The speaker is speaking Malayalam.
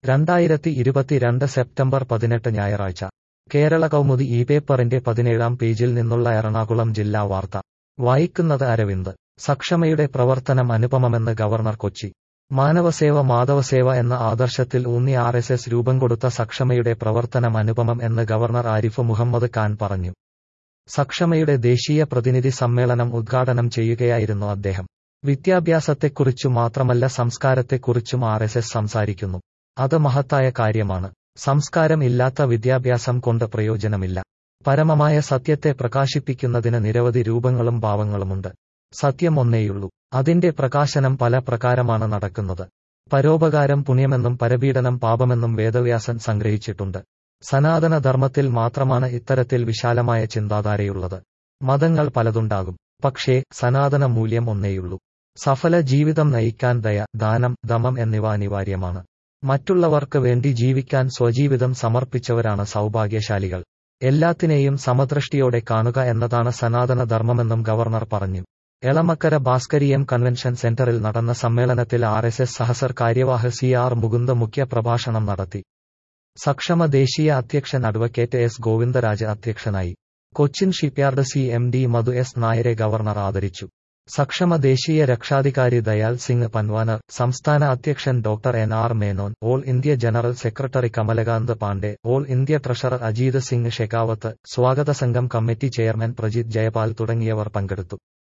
രണ്ടായിരത്തി ഇരുപത്തിരണ്ട് സെപ്റ്റംബർ പതിനെട്ട് ഞായറാഴ്ച കേരള കൗമുദി ഈ പേപ്പറിന്റെ പതിനേഴാം പേജിൽ നിന്നുള്ള എറണാകുളം ജില്ലാ വാർത്ത വായിക്കുന്നത് അരവിന്ദ് സക്ഷമയുടെ പ്രവർത്തനം അനുപമമെന്ന് ഗവർണർ കൊച്ചി മാനവസേവ മാധവസേവ എന്ന ആദർശത്തിൽ ഊന്നി ആർ എസ് എസ് രൂപം കൊടുത്ത സക്ഷമയുടെ പ്രവർത്തനം അനുപമം എന്ന് ഗവർണർ ആരിഫ് മുഹമ്മദ് ഖാൻ പറഞ്ഞു സക്ഷമയുടെ ദേശീയ പ്രതിനിധി സമ്മേളനം ഉദ്ഘാടനം ചെയ്യുകയായിരുന്നു അദ്ദേഹം വിദ്യാഭ്യാസത്തെക്കുറിച്ചു മാത്രമല്ല സംസ്കാരത്തെക്കുറിച്ചും ആർ എസ് എസ് സംസാരിക്കുന്നു അത് മഹത്തായ കാര്യമാണ് സംസ്കാരം ഇല്ലാത്ത വിദ്യാഭ്യാസം കൊണ്ട് പ്രയോജനമില്ല പരമമായ സത്യത്തെ പ്രകാശിപ്പിക്കുന്നതിന് നിരവധി രൂപങ്ങളും ഭാവങ്ങളുമുണ്ട് സത്യം ഒന്നേയുള്ളൂ അതിന്റെ പ്രകാശനം പല പ്രകാരമാണ് നടക്കുന്നത് പരോപകാരം പുണ്യമെന്നും പരപീഡനം പാപമെന്നും വേദവ്യാസൻ സംഗ്രഹിച്ചിട്ടുണ്ട് സനാതന ധർമ്മത്തിൽ മാത്രമാണ് ഇത്തരത്തിൽ വിശാലമായ ചിന്താധാരയുള്ളത് മതങ്ങൾ പലതുണ്ടാകും പക്ഷേ സനാതന മൂല്യം ഒന്നേയുള്ളൂ സഫല ജീവിതം നയിക്കാൻ ദയ ദാനം ദമം എന്നിവ അനിവാര്യമാണ് മറ്റുള്ളവർക്ക് വേണ്ടി ജീവിക്കാൻ സ്വജീവിതം സമർപ്പിച്ചവരാണ് സൗഭാഗ്യശാലികൾ എല്ലാത്തിനെയും സമദൃഷ്ടിയോടെ കാണുക എന്നതാണ് സനാതന ധർമ്മമെന്നും ഗവർണർ പറഞ്ഞു എളമക്കര ഭാസ്കരീയം കൺവെൻഷൻ സെന്ററിൽ നടന്ന സമ്മേളനത്തിൽ ആർ എസ് എസ് സഹസർ കാര്യവാഹ് സി ആർ മുകുന്ദ മുഖ്യ പ്രഭാഷണം നടത്തി സക്ഷമ ദേശീയ അധ്യക്ഷൻ അഡ്വക്കേറ്റ് എസ് ഗോവിന്ദരാജ് അധ്യക്ഷനായി Cochin shipyard C M D Madhu S നായരെ ഗവർണർ ആദരിച്ചു സക്ഷമ ദേശീയ രക്ഷാധികാരി ദയാൽ സിംഗ് പൻവാനർ സംസ്ഥാന അധ്യക്ഷൻ doctor N R Menon all India general secretary Kamalakant Pandey all India treasurer Ajeet Singh Shekhawat സ്വാഗത സംഘം കമ്മിറ്റി ചെയർമാൻ പ്രജിത് ജയപാൽ തുടങ്ങിയവർ പങ്കെടുത്തു